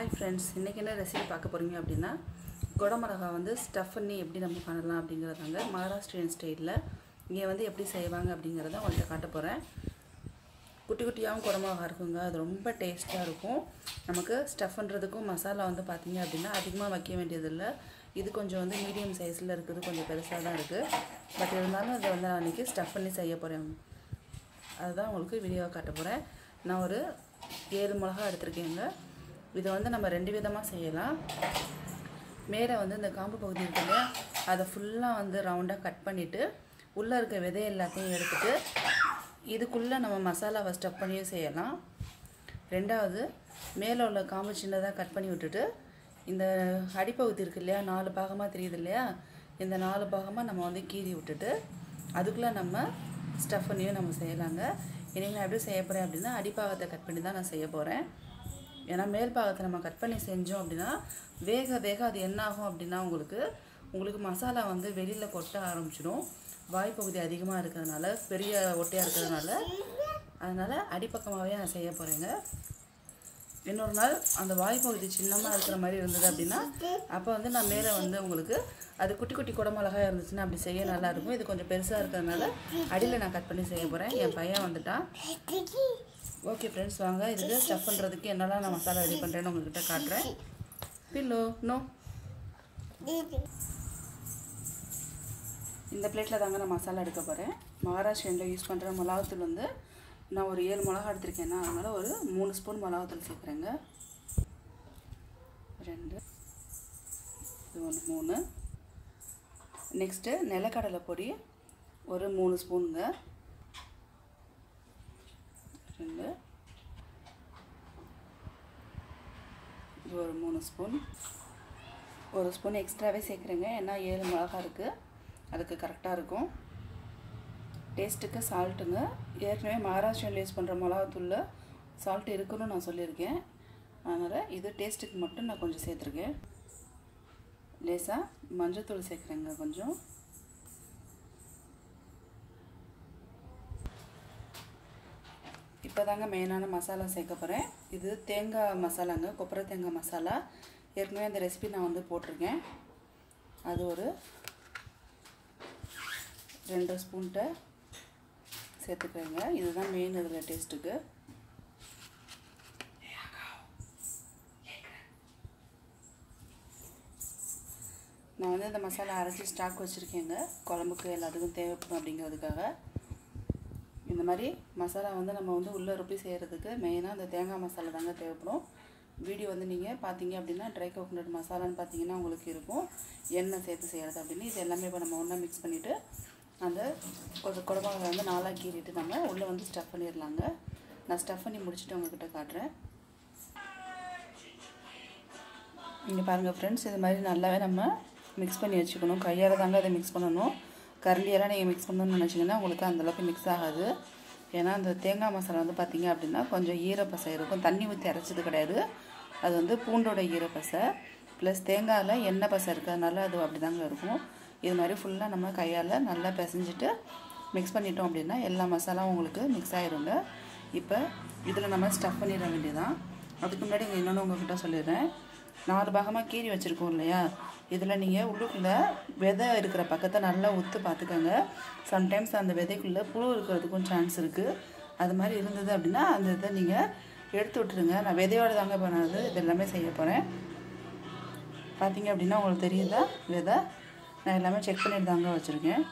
hi friends இன்றைக்கி என்ன recipe பார்க்க போகிறீங்க அப்படின்னா குடமிளகா வந்து ஸ்டஃப் பண்ணி எப்படி நம்ம பண்ணலாம் அப்படிங்கிறதாங்க மகாராஷ்டிரியன் ஸ்டைலில் இங்கே வந்து எப்படி செய்வாங்க அப்படிங்கிறத உங்கள்கிட்ட காட்ட போகிறேன் குட்டி குட்டியாகவும் குடமிளகா இருக்குங்க அது ரொம்ப டேஸ்ட்டாக இருக்கும் நமக்கு ஸ்டஃப் பண்ணுறதுக்கும் மசாலா வந்து பார்த்திங்க அப்படின்னா அதிகமாக வைக்க வேண்டியதில்லை இது கொஞ்சம் வந்து மீடியம் சைஸில் இருக்குது கொஞ்சம் பெருசாக தான் இருக்குது பட் இருந்தாலும் அதை வந்து நான் இன்றைக்கி ஸ்டஃப் பண்ணி செய்ய போகிறேன் அதுதான் உங்களுக்கு வீடியோவை காட்ட போகிறேன் நான் ஒரு ஏழு மிளகா எடுத்திருக்கேங்க இதை வந்து நம்ம ரெண்டு விதமாக செய்யலாம் மேலே வந்து இந்த காம்பு பகுதி இருக்குல்ல அதை ஃபுல்லாக வந்து ரவுண்டாக கட் பண்ணிவிட்டு உள்ளே இருக்க விதை எல்லாத்தையும் எடுத்துட்டு இதுக்குள்ளே நம்ம மசாலாவை ஸ்டப் பண்ணியும் செய்யலாம் ரெண்டாவது மேலே உள்ள காம்பு சின்னதாக கட் பண்ணி விட்டுட்டு இந்த அடிப்பகுதி இருக்கு இல்லையா நாலு பாகமாக தெரியுது இல்லையா இந்த நாலு பாகமாக நம்ம வந்து கீறி விட்டுட்டு அதுக்குள்ளே நம்ம ஸ்டஃப் பண்ணியும் நம்ம செய்யலாங்க இன்றைக்கி நான் எப்படி செய்ய போகிறேன் அப்படின்னா அடிப்பாகத்தை கட் பண்ணி தான் நான் செய்ய போகிறேன் ஏன்னா மேல் பாகத்தை நம்ம கட் பண்ணி செஞ்சோம் அப்படின்னா வேக வேக அது என்ன ஆகும் அப்படின்னா உங்களுக்கு உங்களுக்கு மசாலா வந்து வெளியில் கொட்ட ஆரம்பிச்சிடும் வாய்ப்பகுதி அதிகமாக இருக்கிறதுனால பெரிய ஒட்டையாக இருக்கிறதுனால அதனால் அடிப்பக்கமாகவே நான் செய்ய போகிறேங்க இன்னொரு நாள் அந்த வாய்ப்பகுதி சின்னமாக இருக்கிற மாதிரி இருந்தது அப்படின்னா அப்போ வந்து நான் மேலே வந்து உங்களுக்கு அது குட்டி குட்டி குடமிளகாய் இருந்துச்சுன்னா அப்படி செய்ய நல்லாயிருக்கும் இது கொஞ்சம் பெருசாக இருக்கிறதுனால அடியில் நான் கட் பண்ணி செய்ய போகிறேன் என் பையன் வந்துட்டான் ஓகே ஃப்ரெண்ட்ஸ் வாங்க இதுக்கு ஸ்டஃப் பண்ணுறதுக்கு என்னெல்லாம் நான் மசாலா ரெடி பண்ணுறேன்னு உங்கள்கிட்ட காட்டுறேன் பில்லோ நோ இந்த பிளேட்டில் தாங்க நான் மசாலா எடுக்க போகிறேன் மகாராஷ்டிரனில் யூஸ் பண்ணுற மிளகாத்தூள் வந்து நான் ஒரு ஏழு மிளகா எடுத்திருக்கேன்னா அதனால் ஒரு மூணு ஸ்பூன் மிளகாத்தூள் சேர்க்குறேங்க ரெண்டு இது ஒன்று மூணு நெக்ஸ்ட்டு நிலக்கடலை பொடி ஒரு மூணு ஸ்பூனுங்க ரெண்டு இது ஒரு மூணு ஸ்பூன் ஒரு ஸ்பூன் எக்ஸ்ட்ராவே சேர்க்குறேங்க ஏன்னா ஏழு மிளகா இருக்குது அதுக்கு கரெக்டாக இருக்கும் டேஸ்ட்டுக்கு சால்ட்டுங்க ஏற்கனவே மகாராஷ்டிரனில் யூஸ் பண்ணுற மிளகாத்தூளில் சால்ட் இருக்குன்னு நான் சொல்லியிருக்கேன் அதனால் இது டேஸ்ட்டுக்கு மட்டும் நான் கொஞ்சம் சேர்த்துருக்கேன் லேசாக மஞ்சத்தூள் சேர்க்குறேங்க கொஞ்சம் இப்போ தாங்க மெயினான மசாலா சேர்க்க போகிறேன் இது தேங்காய் மசாலாங்க கொப்பரை தேங்காய் மசாலா ஏற்கனவே அந்த ரெசிபி நான் வந்து போட்டிருக்கேன் அது ஒரு ரெண்டு ஸ்பூன்கிட்ட சேர்த்துக்கிறேங்க இதுதான் மெயின் இதில் டேஸ்ட்டுக்கு நான் வந்து இந்த மசாலா அரைச்சி ஸ்டாக் வச்சுருக்கேங்க குழம்புக்கு எல்லாத்துக்கும் தேவைப்படும் அப்படிங்கிறதுக்காக இந்த மாதிரி மசாலா வந்து நம்ம வந்து உள்ளே ரொப்பி செய்கிறதுக்கு மெயினாக இந்த தேங்காய் மசாலா தாங்க தேவைப்படும் வீடியோ வந்து நீங்கள் பார்த்தீங்க அப்படின்னா ட்ரை கோகோனட் மசாலான்னு பார்த்தீங்கன்னா உங்களுக்கு இருக்கும் எண்ணெய் சேர்த்து செய்கிறது அப்படின்னு இது எல்லாமே இப்போ நம்ம ஒன்றா மிக்ஸ் பண்ணிவிட்டு அந்த ஒரு குடமிளகா வந்து நாலாக கீறிட்டு நம்ம உள்ளே வந்து ஸ்டஃப் பண்ணிடலாங்க நான் ஸ்டஃப் பண்ணி முடிச்சுட்டு உங்ககிட்ட காட்டுறேன் இங்கே பாருங்கள் ஃப்ரெண்ட்ஸ் இது மாதிரி நல்லாவே நம்ம மிக்ஸ் பண்ணி வச்சுக்கணும் கையால் தாங்க அதை மிக்ஸ் பண்ணணும் கரண்டியெல்லாம் நீங்கள் மிக்ஸ் பண்ணணும்னு நினச்சிங்கன்னா உங்களுக்கு அந்தளவுக்கு மிக்ஸ் ஆகாது ஏன்னா அந்த தேங்காய் மசாலா வந்து பார்த்திங்க அப்படின்னா கொஞ்சம் ஈரப்பசை இருக்கும் தண்ணி ஊற்றி அரைச்சது கிடையாது அது வந்து பூண்டோட ஈரப்பசை ப்ளஸ் தேங்காயில் எண்ணெய் பசை இருக்கிறதுனால அது அப்படி தாங்க இருக்கும் இது மாதிரி ஃபுல்லாக நம்ம கையால் நல்லா பிசைஞ்சிட்டு மிக்ஸ் பண்ணிட்டோம் அப்படின்னா எல்லா மசாலாவும் உங்களுக்கு மிக்ஸ் ஆகிருங்க இப்போ இதில் நம்ம ஸ்டஃப் பண்ணிட வேண்டியதான் அதுக்கு முன்னாடி இங்கே இன்னொன்று உங்கள்கிட்ட சொல்லிடுறேன் நாலு பாகமாக கீறி வச்சுருக்கோம் இல்லையா இதில் நீங்கள் உள்ளுக்குள்ளே விதை இருக்கிற பக்கத்தை நல்லா ஒத்து பார்த்துக்கோங்க சம்டைம்ஸ் அந்த விதைக்குள்ளே புழு இருக்கிறதுக்கும் சான்ஸ் இருக்குது அது மாதிரி இருந்தது அப்படின்னா அந்த இதை நீங்கள் எடுத்து விட்டுருங்க நான் விதையோடு தாங்க பண்ணது இது எல்லாமே செய்ய போகிறேன் பார்த்தீங்க அப்படின்னா உங்களுக்கு தெரியுதா விதை நான் எல்லாமே செக் பண்ணிட்டு தாங்க வச்சுருக்கேன்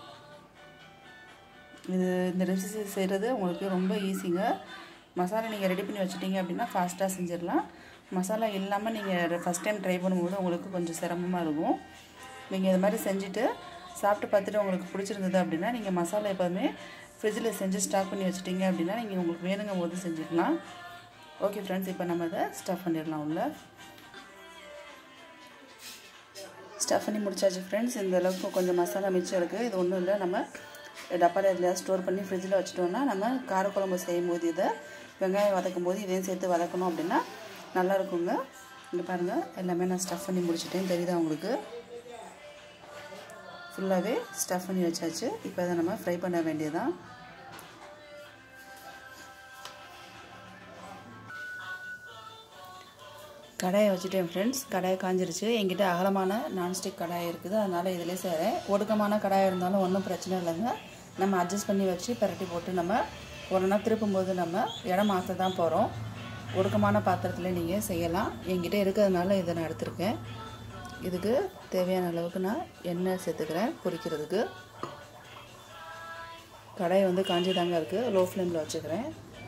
இது இந்த ரெசிபி செய்கிறது உங்களுக்கு ரொம்ப ஈஸிங்க மசாலா நீங்கள் ரெடி பண்ணி வச்சுட்டீங்க அப்படின்னா ஃபாஸ்ட்டாக செஞ்சிடலாம் மசாலா இல்லாமல் நீங்கள் ஃபஸ்ட் டைம் ட்ரை பண்ணும்போது உங்களுக்கு கொஞ்சம் சிரமமாக இருக்கும் நீங்கள் இது மாதிரி செஞ்சுட்டு சாப்பிட்டு பார்த்துட்டு உங்களுக்கு பிடிச்சிருந்தது அப்படின்னா நீங்கள் மசாலா எப்போதுமே ஃப்ரிட்ஜில் செஞ்சு ஸ்டாக் பண்ணி வச்சுட்டீங்க அப்படின்னா நீங்கள் உங்களுக்கு வேணுங்க போது செஞ்சுக்கலாம் ஓகே ஃப்ரெண்ட்ஸ் இப்போ நம்ம அதை ஸ்டஃப் பண்ணிடலாம் உள்ள ஸ்டஃப் பண்ணி முடிச்சாச்சு ஃப்ரெண்ட்ஸ் இந்த அளவுக்கு கொஞ்சம் மசாலா மிச்சம் இருக்குது இது ஒன்றும் இல்லை நம்ம டப்பாவில் எதுலையா ஸ்டோர் பண்ணி ஃப்ரிட்ஜில் வச்சுட்டோம்னா நம்ம காரக்குழம்பு செய்யும் போது இதை வெங்காயம் வதக்கும் போது இதையும் சேர்த்து வதக்கணும் அப்படின்னா நல்லா இருக்குங்க இங்கே பாருங்கள் எல்லாமே நான் ஸ்டஃப் பண்ணி முடிச்சிட்டேன் தெரியுதா உங்களுக்கு ஃபுல்லாகவே ஸ்டஃப் பண்ணி வச்சாச்சு இப்போ அதை நம்ம ஃப்ரை பண்ண வேண்டியதான் கடாயை வச்சுட்டேன் ஃப்ரெண்ட்ஸ் கடாயை காஞ்சிருச்சு என்கிட்ட அகலமான நான்ஸ்டிக் கடாய் இருக்குது அதனால் இதிலே செய்கிறேன் ஒடுக்கமான கடாய் இருந்தாலும் ஒன்றும் பிரச்சனை இல்லைங்க நம்ம அட்ஜஸ்ட் பண்ணி வச்சு பரட்டி போட்டு நம்ம ஒரு நாள் திருப்பும்போது நம்ம இடம் மாற்ற தான் போகிறோம் ஒடுக்கமான பாத்திரத்தில் நீங்கள் செய்யலாம் என்கிட்ட இருக்கிறதுனால இதை நான் எடுத்திருக்கேன் இதுக்கு தேவையான அளவுக்கு நான் எண்ணெய் சேர்த்துக்கிறேன் பொரிக்கிறதுக்கு கடாய் வந்து காஞ்சி தாங்க இருக்குது லோ ஃப்ளேமில் வச்சுக்கிறேன்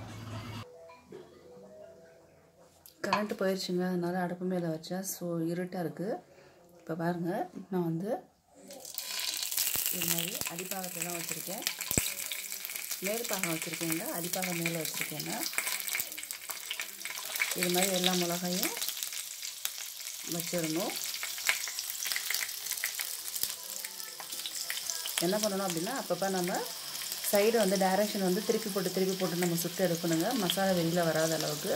கரண்ட் போயிடுச்சுங்க அதனால் அடுப்பு மேலே வச்சா ஸோ இருட்டாக இருக்குது இப்போ பாருங்கள் நான் வந்து இது மாதிரி அடிப்பாகத்தில் தான் வச்சுருக்கேன் மேல் பாகம் வச்சுருக்கேங்க அடிப்பாகம் மேலே வச்சுருக்கேங்க இது மாதிரி எல்லா மிளகாயும் வச்சிடணும் என்ன பண்ணணும் அப்படின்னா அப்பப்போ நம்ம சைடு வந்து டைரக்ஷன் வந்து திருப்பி போட்டு திருப்பி போட்டு நம்ம சுட்டு எடுக்கணுங்க மசாலா வெளியில் வராத அளவுக்கு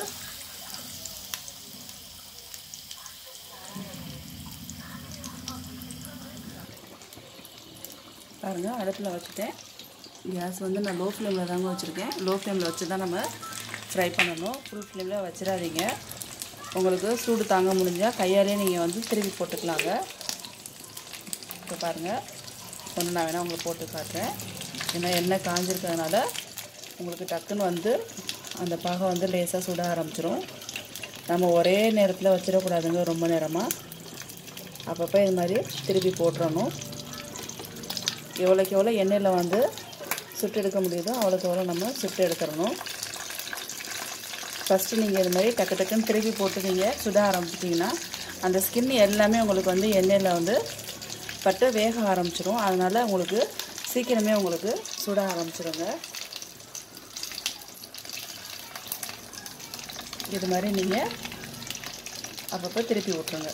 பாருங்கள் அடுப்பில் வச்சுட்டேன் கேஸ் வந்து நான் லோ ஃப்ளேமில் தாங்க வச்சுருக்கேன் லோ ஃப்ளேமில் வச்சு தான் நம்ம ஃப்ரை பண்ணணும் ஃபுல் ஃப்ளேமில் வச்சிடாதீங்க உங்களுக்கு சூடு தாங்க முடிஞ்சால் கையாலே நீங்கள் வந்து திருப்பி போட்டுக்கலாங்க இப்போ பாருங்கள் ஒன்று நான் வேணால் உங்களுக்கு போட்டு காட்டுறேன் ஏன்னா எண்ணெய் காஞ்சிருக்கிறதுனால உங்களுக்கு டக்குன்னு வந்து அந்த பாகம் வந்து லேசாக சுட ஆரம்பிச்சிரும் நம்ம ஒரே நேரத்தில் வச்சிடக்கூடாதுங்க ரொம்ப நேரமாக அப்பப்போ இது மாதிரி திருப்பி போட்டுறணும் எவ்வளோக்கு எவ்வளோ எண்ணெயில் வந்து சுட்டு எடுக்க முடியுதோ அவ்வளோக்கு எவ்வளோ நம்ம சுட்டு எடுத்துடணும் ஃபஸ்ட்டு நீங்கள் இது மாதிரி டக்கு டக்குன்னு திருப்பி போட்டு நீங்கள் சுட ஆரம்பிச்சிட்டிங்கன்னா அந்த ஸ்கின் எல்லாமே உங்களுக்கு வந்து எண்ணெயில் வந்து பட்டு வேக ஆரம்பிச்சிரும் அதனால் உங்களுக்கு சீக்கிரமே உங்களுக்கு சுட ஆரம்பிச்சிருங்க இது மாதிரி நீங்கள் அப்பப்போ திருப்பி விட்ருங்க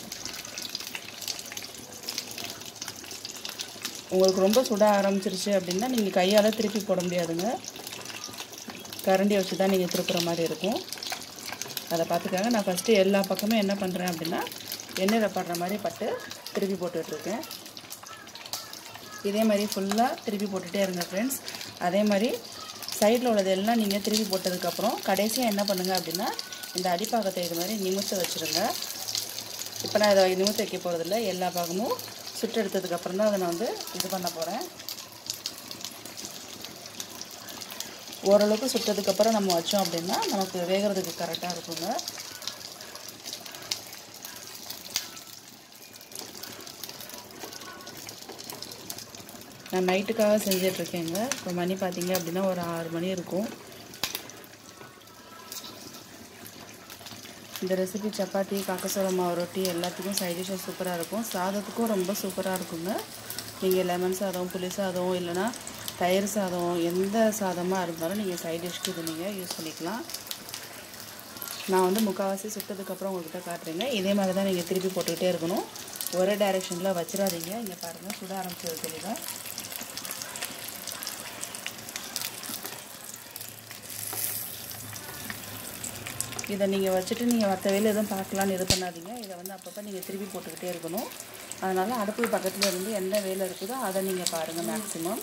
உங்களுக்கு ரொம்ப சுட ஆரம்பிச்சிருச்சு அப்படின்னா நீங்கள் கையால் திருப்பி போட முடியாதுங்க கரண்டி வச்சு தான் நீங்கள் திருப்புற மாதிரி இருக்கும் அதை பார்த்துக்காங்க நான் ஃபஸ்ட்டு எல்லா பக்கமும் என்ன பண்ணுறேன் அப்படின்னா எண்ணெயில் படுற மாதிரி பட்டு திருப்பி போட்டுட்ருக்கேன் இதே மாதிரி ஃபுல்லாக திருப்பி போட்டுகிட்டே இருங்க ஃப்ரெண்ட்ஸ் அதே மாதிரி சைடில் உள்ளது எல்லாம் நீங்கள் திருப்பி போட்டதுக்கப்புறம் கடைசியாக என்ன பண்ணுங்கள் அப்படின்னா இந்த அடிப்பாகத்தை இது மாதிரி நிமித்து வச்சுருங்க இப்போ நான் இதை நிமித்து வைக்க போகிறதில்ல எல்லா பாகமும் சுட்டு எடுத்ததுக்கப்புறம் தான் அதை நான் வந்து இது பண்ண போகிறேன் ஓரளவுக்கு சுட்டதுக்கப்புறம் நம்ம வச்சோம் அப்படின்னா நமக்கு வேகிறதுக்கு கரெக்டாக இருக்குங்க நான் நைட்டுக்காக செஞ்சிட்ருக்கேங்க இப்போ மணி பார்த்தீங்க அப்படின்னா ஒரு ஆறு மணி இருக்கும் இந்த ரெசிபி சப்பாத்தி காக்கசோள மாவு ரொட்டி எல்லாத்துக்கும் சைட் டிஷ்ஷாக சூப்பராக இருக்கும் சாதத்துக்கும் ரொம்ப சூப்பராக இருக்குங்க நீங்கள் லெமன் சாதம் புளி சாதம் இல்லைனா தயிர் சாதம் எந்த சாதமாக இருந்தாலும் நீங்கள் சைட் டிஷ்க்கு இது நீங்கள் யூஸ் பண்ணிக்கலாம் நான் வந்து முக்கால்வாசி சுட்டதுக்கப்புறம் உங்கள்கிட்ட காட்டுறேங்க இதே மாதிரி தான் நீங்கள் திருப்பி போட்டுக்கிட்டே இருக்கணும் ஒரே டைரெக்ஷனில் வச்சிடாதீங்க இங்கே பாருங்கள் சுட ஆரம்பிச்சது தெளிவாக இதை நீங்கள் வச்சுட்டு நீங்கள் மற்ற வேலை எதுவும் பார்க்கலான்னு இது பண்ணாதீங்க இதை வந்து அப்பப்போ நீங்கள் திருப்பி போட்டுக்கிட்டே இருக்கணும் அதனால் அடுப்பு பக்கத்தில் இருந்து எந்த வேலை இருக்குதோ அதை நீங்கள் பாருங்கள் மேக்ஸிமம்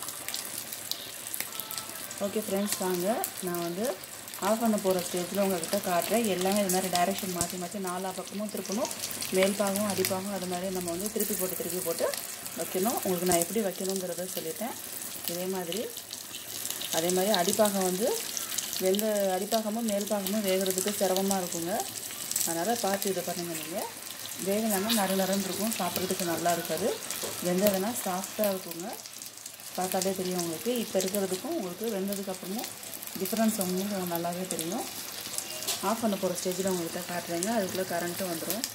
ஓகே ஃப்ரெண்ட்ஸ் வாங்க நான் வந்து ஆஃப் பண்ண போகிற ஸ்டேஜில் உங்கள்கிட்ட காட்டுறேன் எல்லாமே இது மாதிரி டைரெக்ஷன் மாற்றி மாற்றி நாலா பக்கமும் திருப்பணும் மேல் பாகம் அடிப்பாகம் அது மாதிரி நம்ம வந்து திருப்பி போட்டு திருப்பி போட்டு வைக்கணும் உங்களுக்கு நான் எப்படி வைக்கணுங்கிறத சொல்லிட்டேன் இதே மாதிரி அதே மாதிரி அடிப்பாகம் வந்து வெந்த அடிப்பாகமும் மேல் பாகமும் வேகிறதுக்கு சிரமமாக இருக்குங்க அதனால் பார்த்து இதை பண்ணுங்கள் நீங்கள் வேகலைன்னா நறு நறுன்னு இருக்கும் சாப்பிட்றதுக்கு நல்லா இருக்காது வெந்ததுன்னா சாஃப்டாக இருக்குங்க பார்த்தாலே தெரியும் உங்களுக்கு இப்போ இருக்கிறதுக்கும் உங்களுக்கு வெந்ததுக்கப்புறமும் டிஃப்ரென்ஸ் உங்களுக்கு நல்லாவே தெரியும் ஆஃப் பண்ண போகிற ஸ்டேஜில் உங்கள்கிட்ட காட்டுறேங்க அதுக்குள்ளே கரண்ட்டும் வந்துடும்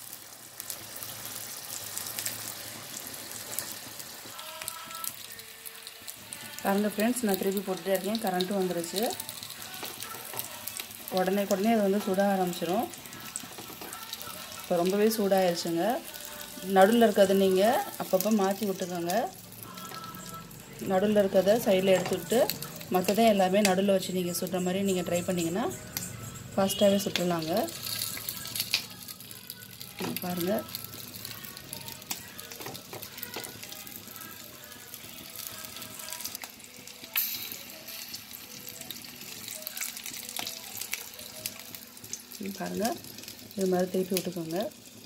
பாருங்கள் ஃப்ரெண்ட்ஸ் நான் திருப்பி போட்டுகிட்டே இருக்கேன் கரண்ட்டும் வந்துருச்சு உடனே உடனே அது வந்து சுட ஆரம்பிச்சிடும் இப்போ ரொம்பவே சூடாயிருச்சுங்க நடுவில் இருக்கிறது நீங்கள் அப்பப்போ மாற்றி விட்டுக்கோங்க நடுவில் இருக்கிறத சைடில் எடுத்துக்கிட்டு மற்றதை எல்லாமே நடுவில் வச்சு நீங்கள் சுடுற மாதிரி நீங்கள் ட்ரை பண்ணிங்கன்னா ஃபாஸ்ட்டாகவே சுட்டுலாங்க பாருங்கள் பாருங்கள் இது மாதிரி திருப்பி விட்டுக்கோங்க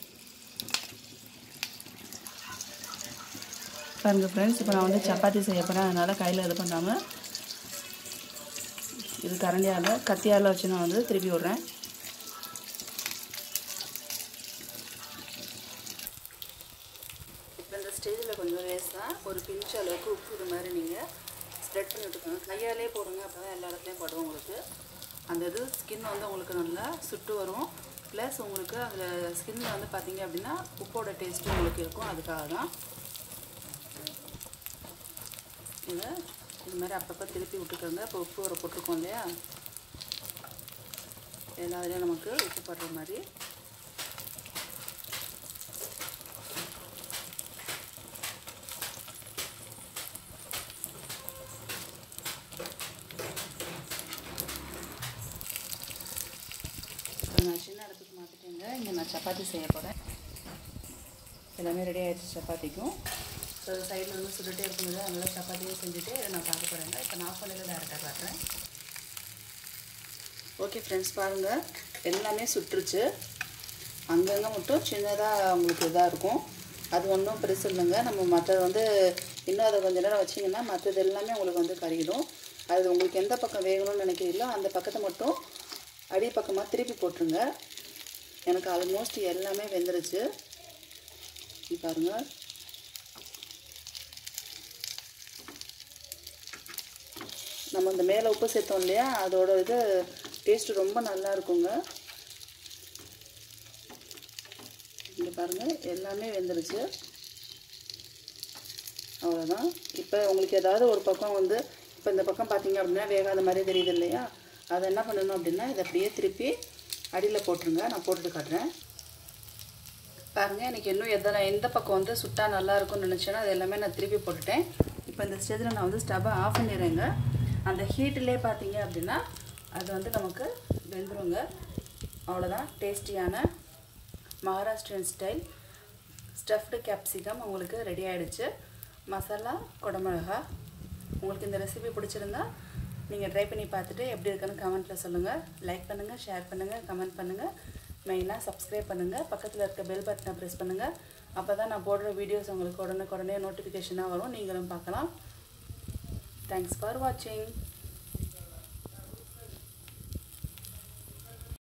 பாருங்கள் ஃப்ரெண்ட்ஸ் இப்போ நான் வந்து சப்பாத்தி செய்ய போகிறேன் அதனால் கையில் இது பண்ணாமல் இது கரண்டியால் கத்தியால் வச்சு நான் வந்து திருப்பி விட்றேன் இப்போ இந்த ஸ்டேஜில் கொஞ்சம் லேஸாக ஒரு பிஞ்ச் அளவுக்கு உப்பு இது மாதிரி நீங்கள் ஸ்ப்ரெட் பண்ணி விட்டுக்கோங்க கையாலே போடுங்க அப்போ தான் எல்லா இடத்துலையும் படும் உங்களுக்கு அந்த இது ஸ்கின் வந்து உங்களுக்கு நல்லா சுட்டு வரும் ப்ளஸ் உங்களுக்கு அதில் ஸ்கின்னில் வந்து பார்த்தீங்க அப்படின்னா உப்போட டேஸ்ட்டும் உங்களுக்கு இருக்கும் அதுக்காக தான் இதை இது மாதிரி அப்பப்போ திருப்பி விட்டுக்கோங்க இப்போ உப்பு வர போட்டிருக்கோம் இல்லையா எல்லா இதுலேயும் நமக்கு உப்பு படுற மாதிரி இப்போ நான் சின்ன அடுப்புக்கு மாற்றிட்டேங்க இங்கே நான் சப்பாத்தி செய்ய போகிறேன் எல்லாமே ரெடி ஆகிடுச்சு சப்பாத்திக்கும் ஸோ சைடில் வந்து சுட்டுட்டே இருக்கும்போது அதனால சப்பாத்தியும் செஞ்சுட்டு இதை நான் பார்க்க போகிறேங்க இப்போ நான் ஆஃப் பண்ணியில் டேரெக்டாக காட்டுறேன் ஓகே ஃப்ரெண்ட்ஸ் பாருங்கள் எல்லாமே சுட்டுருச்சு அங்கங்கே மட்டும் சின்னதாக உங்களுக்கு இதாக இருக்கும் அது ஒன்றும் பெருசு இல்லைங்க நம்ம மற்றது வந்து இன்னும் அதை கொஞ்ச நேரம் வச்சிங்கன்னா மற்றது எல்லாமே உங்களுக்கு வந்து கருகிடும் அது உங்களுக்கு எந்த பக்கம் வேகணும்னு நினைக்கிறீங்களோ அந்த பக்கத்தை மட்டும் அடி பக்கமாக திருப்பி போட்டுருங்க எனக்கு ஆல்மோஸ்ட் எல்லாமே வெந்துருச்சு இது பாருங்கள் நம்ம இந்த மேலே உப்பு சேர்த்தோம் இல்லையா அதோட இது டேஸ்ட்டு ரொம்ப நல்லா இருக்குங்க இங்கே பாருங்கள் எல்லாமே வெந்துருச்சு அவ்வளோதான் இப்போ உங்களுக்கு ஏதாவது ஒரு பக்கம் வந்து இப்போ இந்த பக்கம் பார்த்தீங்க அப்படின்னா வேகாத மாதிரி தெரியுது இல்லையா அதை என்ன பண்ணணும் அப்படின்னா இதை அப்படியே திருப்பி அடியில் போட்டுருங்க நான் போட்டுட்டு காட்டுறேன் பாருங்கள் எனக்கு இன்னும் எதனா எந்த பக்கம் வந்து சுட்டா நல்லா இருக்கும்னு நினச்சேன்னா அது எல்லாமே நான் திருப்பி போட்டுட்டேன் இப்போ இந்த ஸ்டேஜில் நான் வந்து ஸ்டவ்வை ஆஃப் பண்ணிடுறேங்க அந்த ஹீட்டிலே பார்த்தீங்க அப்படின்னா அது வந்து நமக்கு வெந்துருங்க அவ்வளோதான் டேஸ்டியான மகாராஷ்டிரியன் ஸ்டைல் ஸ்டஃப்டு கேப்சிகம் உங்களுக்கு ரெடி ஆகிடுச்சு மசாலா குடமிளகா உங்களுக்கு இந்த ரெசிபி பிடிச்சிருந்தா நீங்கள் ட்ரை பண்ணி பார்த்துட்டு எப்படி இருக்குன்னு கமெண்ட்டில் சொல்லுங்கள் லைக் பண்ணுங்கள் ஷேர் பண்ணுங்கள் கமெண்ட் பண்ணுங்கள் மெயினாக சப்ஸ்கிரைப் பண்ணுங்கள் பக்கத்தில் இருக்க பெல் பட்டனை ப்ரெஸ் பண்ணுங்கள் அப்போ தான் நான் போடுற வீடியோஸ் உங்களுக்கு உடனே உடனே நோட்டிஃபிகேஷனாக வரும் நீங்களும் பார்க்கலாம் தேங்க்ஸ் ஃபார் வாட்சிங்